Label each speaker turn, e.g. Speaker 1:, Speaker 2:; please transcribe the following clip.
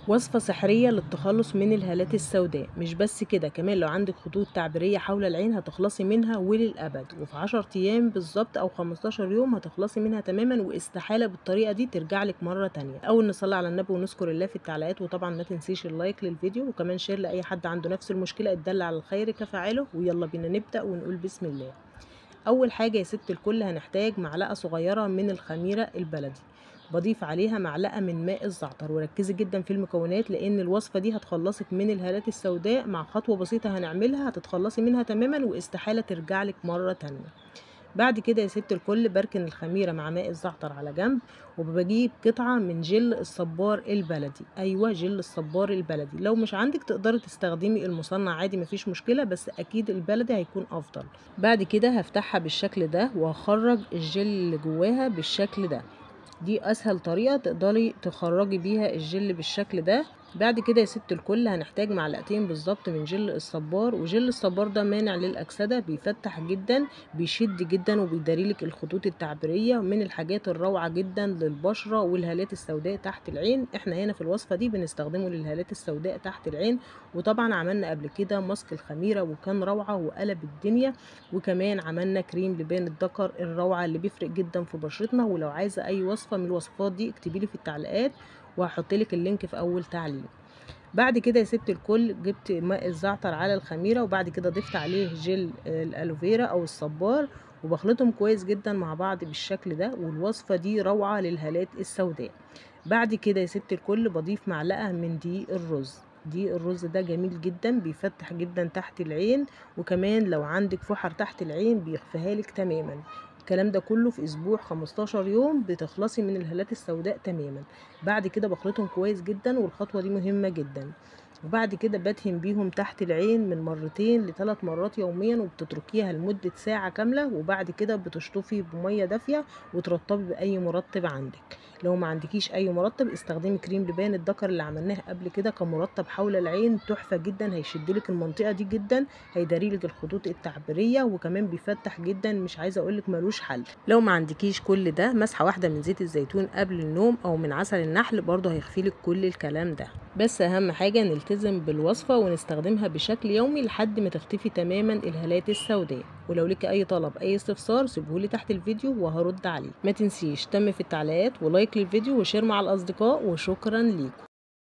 Speaker 1: وصفة سحرية للتخلص من الهالات السوداء مش بس كده كمان لو عندك خطوط تعبيرية حول العين هتخلصي منها وللأبد وفي 10 أيام بالظبط أو 15 يوم هتخلصي منها تماما واستحالة بالطريقة دي ترجع لك مرة تانية أول نصلي على النبي ونذكر الله في التعليقات وطبعا ما تنسيش اللايك للفيديو وكمان شير لأي حد عنده نفس المشكلة اتدل على الخير كفاعله ويلا بينا نبدأ ونقول بسم الله أول حاجة يا ست الكل هنحتاج معلقة صغيرة من الخميرة البلدي بضيف عليها معلقة من ماء الزعتر وركزي جدا في المكونات لان الوصفة دي هتخلصك من الهالات السوداء مع خطوة بسيطة هنعملها هتتخلصي منها تماما واستحالة ترجع لك مرة تانية بعد كده يا ست الكل بركن الخميرة مع ماء الزعتر على جنب وبجيب قطعة من جل الصبار البلدي أيوة جل الصبار البلدي لو مش عندك تقدري تستخدمي المصنع عادي مفيش مشكلة بس أكيد البلدي هيكون أفضل بعد كده هفتحها بالشكل ده وهخرج الجل اللي جواها بالشكل ده دي اسهل طريقه تقدري تخرجي بيها الجل بالشكل ده بعد كده يا ست الكل هنحتاج معلقتين بالظبط من جل الصبار وجل الصبار ده مانع للاكسده بيفتح جدا بيشد جدا وبيداريلك الخطوط التعبيريه من الحاجات الروعه جدا للبشره والهالات السوداء تحت العين احنا هنا في الوصفه دي بنستخدمه للهالات السوداء تحت العين وطبعا عملنا قبل كده ماسك الخميره وكان روعه وقلب الدنيا وكمان عملنا كريم لبان الذكر الروعه اللي بيفرق جدا في بشرتنا ولو عايزه اي وصفه من الوصفات دي اكتبي لي في التعليقات وهحط لك اللينك في اول تعليق بعد كده يا ست الكل جبت ماء الزعتر على الخميره وبعد كده ضفت عليه جل الالوفيرا او الصبار وبخلطهم كويس جدا مع بعض بالشكل ده والوصفه دي روعه للهالات السوداء بعد كده يا ست الكل بضيف معلقه من دقيق الرز دي الرز ده جميل جدا بيفتح جدا تحت العين وكمان لو عندك فحر تحت العين بيخفيها لك تماما الكلام ده كله في اسبوع 15 يوم بتخلصي من الهالات السوداء تماما بعد كده بخلطهم كويس جدا والخطوه دي مهمه جدا وبعد كده بدهن بيهم تحت العين من مرتين لثلاث مرات يوميا وبتتركيها لمدة ساعة كاملة وبعد كده بتشطفي بمية دافية وترطبي بأي مرطب عندك لو ما عندكيش أي مرطب استخدمي كريم لبان الذكر اللي عملناه قبل كده كمرطب حول العين تحفة جدا هيشدلك المنطقة دي جدا هيداريلك الخطوط التعبيرية وكمان بيفتح جدا مش عايزة أقولك ملوش حل لو ما عندكيش كل ده مسحة واحدة من زيت الزيتون قبل النوم أو من عسل النحل برضه هيخفيلك كل الكلام ده بس أهم حاجة نلتزم بالوصفة ونستخدمها بشكل يومي لحد ما تختفي تماما الهالات السوداء ولو لك أي طلب أي استفسار سيبهولي تحت الفيديو وهرد عليه ما تنسيش تم في التعليقات ولايك للفيديو وشير مع الأصدقاء وشكرا ليكم